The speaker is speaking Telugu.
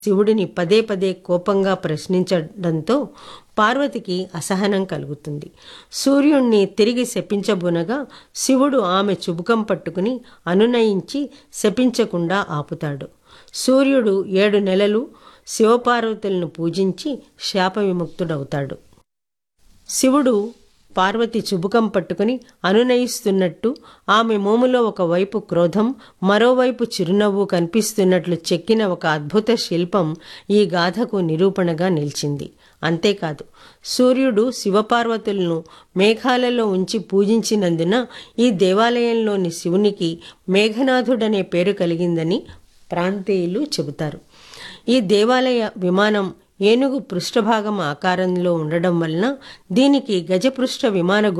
శివుడిని పదే పదే కోపంగా ప్రశ్నించడంతో పార్వతికి అసహనం కలుగుతుంది సూర్యుణ్ణి తిరిగి శపించబునగా శివుడు ఆమె చుబుకం పట్టుకుని అనునయించి శపించకుండా ఆపుతాడు సూర్యుడు ఏడు నెలలు శివపార్వతులను పూజించి శాప విముక్తుడవుతాడు శివుడు పార్వతి చుబుకం పట్టుకుని అనునయిస్తున్నట్టు ఆమె మోములో ఒకవైపు క్రోధం మరోవైపు చిరునవ్వు కనిపిస్తున్నట్లు చెక్కిన ఒక అద్భుత శిల్పం ఈ గాథకు నిరూపణగా నిలిచింది అంతేకాదు సూర్యుడు శివపార్వతులను మేఘాలలో ఉంచి పూజించినందున ఈ దేవాలయంలోని శివునికి మేఘనాథుడనే పేరు కలిగిందని ప్రాంతీయులు చెబుతారు ఈ దేవాలయ విమానం ఏనుగు పృష్ఠభాగం ఆకారంలో ఉండడం వలన దీనికి గజపృష్ఠ విమాన